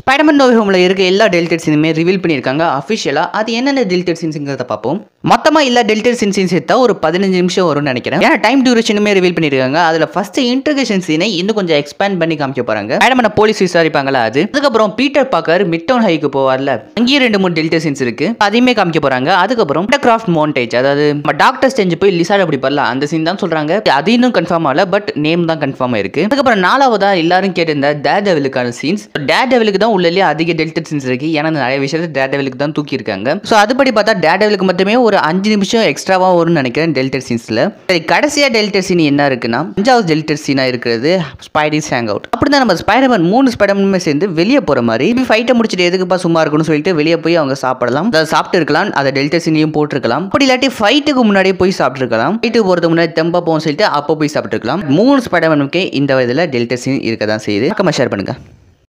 Spiderman நோவி ஹோமில் இருக்க எல்லா டெலிட்டட் சீனுமே ரிவீல் பண்ணியிருக்காங்க அஃபிஷியலாக அது என்னென்ன டெலிட்டட் சீன்ஸுங்கிறத பார்ப்போம் மொத்தமாக எல்லா டெலிட்டட் சீன்ஸ் சேர்த்தா ஒரு பதினஞ்சு நிமிஷம் வரும்னு நினைக்கிறேன் ஏன்னா டைம் டியூரேஷனுமே ரிவீல் பண்ணியிருக்காங்க அதில் ஃபர்ஸ்ட் இன்ட்ரகேஷன் சீனை இன்னும் கொஞ்சம் எக்ஸ்பேண்ட் பண்ணி காமிக்க போகிறாங்க ஸ்பைடர்மேனை போலீஸ் விசாரிப்பாங்களா அது அதுக்கப்புறம் பீட்டர் பாக்கர் மிட் டவுன் ஹைக்கு போவார்ல அங்கேயும் ரெண்டு மூணு டெலிட்டட் சீன்ஸ் இருக்கு அதையுமே காமிக்க போகிறாங்க அதுக்கப்புறம் கிராஃப்ட் மோண்டேஜ் அதாவது நம்ம டாக்டர் ஸ்டெஞ்சு போய் லிசாட் அப்படி பண்ணல அந்த சீன் தான் சொல்கிறாங்க அது இன்னும் கன்ஃபார்ம் ஆகல பட் நேம் தான் கன்ஃபார்ம் ஆயிருக்கு அதுக்கப்புறம் நாலாவதா எல்லாரும் கேட்டிருந்த டேர் டெவிலுக்கான சீன்ஸ் டேர் டெவிலுக்கு தான் உள்ளே அதிக டெல்டட் சீன்ஸ் இருக்கு ஏன்னா நிறைய விஷயத்தை டேர் டெவிலுக்கு தான் தூக்கி இருக்காங்க ஸோ அதுபடி பார்த்தா டேர் டெவிலுக்கு மட்டுமே ஒரு அஞ்சு நிமிஷம் எக்ஸ்ட்ராவா வரும்னு நினைக்கிறேன் டெல்டட் சீன்ஸ்ல சரி கடைசியா டெல்டட் சீன் என்ன இருக்குன்னா அஞ்சாவது டெல்டட் சீனா இருக்கிறது ஸ்பைடிஸ் ஹேங் அவுட் அப்படிதான் நம்ம ஸ்பைடர்மேன் மூணு ஸ்பைடர்மேனுமே சேர்ந்து வெளியே போற மாதிரி ஃபைட்டை முடிச்சுட்டு எதுக்குப்பா சும்மா இருக்கணும்னு சொல்லிட்டு வெளியே போய் அவங்க சாப்பிடலாம் அதை சாப்பிட்டு இருக்கலாம் அதை டெல்டட் சீனையும் போட்டிருக்கலாம் அப்படி இல்லாட்டி ஃபைட்டுக்கு முன்னாடியே போய் சாப்பிட்டுருக்கலாம் ஃபைட்டுக்கு போறதுக்கு முன்னாடி தெம்பா போகும் சொல்லிட்டு அப்போ போய் சாப்பிட்டுருக்கலாம் மூணு ஸ்பைடர்மேனுக்கே இந்த இதில் டெல்டட் சீன் இருக்க தான் செய்யுது பக்கமாக ஷேர் பண்ணுங்க